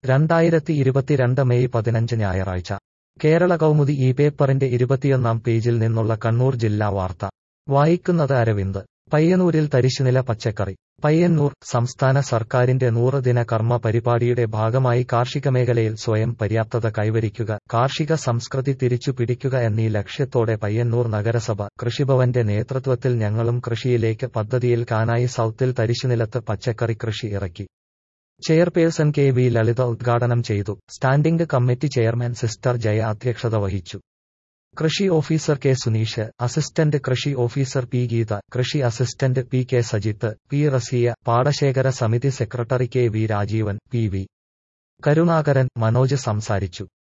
രണ്ടായിരത്തി ഇരുപത്തിരണ്ട് മെയ് പതിനഞ്ച് ഞായറാഴ്ച കേരള കൗമുദി ഈ പേപ്പറിന്റെ ഇരുപത്തിയൊന്നാം പേജിൽ നിന്നുള്ള കണ്ണൂർ ജില്ലാ വാർത്ത വായിക്കുന്നത് അരവിന്ദ് പയ്യന്നൂരിൽ തരിശുനില പച്ചക്കറി പയ്യന്നൂർ സംസ്ഥാന സർക്കാരിന്റെ നൂറ് ദിന കർമ്മ പരിപാടിയുടെ ഭാഗമായി കാർഷിക മേഖലയിൽ സ്വയം പര്യാപ്തത കൈവരിക്കുക കാർഷിക സംസ്കൃതി തിരിച്ചു പിടിക്കുക എന്നീ ലക്ഷ്യത്തോടെ പയ്യന്നൂർ നഗരസഭ കൃഷിഭവന്റെ നേതൃത്വത്തിൽ ഞങ്ങളും കൃഷിയിലേക്ക് പദ്ധതിയിൽ കാനായി സൗത്തിൽ തരിശുനിലത്ത് പച്ചക്കറി കൃഷി ഇറക്കി ചെയർപേഴ്സൺ കെ വി ലളിത ഉദ്ഘാടനം ചെയ്തു standing committee chairman sister Jaya അധ്യക്ഷത വഹിച്ചു കൃഷി ഓഫീസർ കെ സുനീഷ് അസിസ്റ്റന്റ് കൃഷി ഓഫീസർ പി ഗീത കൃഷി assistant P K Sajith P Raziya പാടശേഖര സമിതി secretary K V Rajeevan P V Karunakaran Manoj സംസാരിച്ചു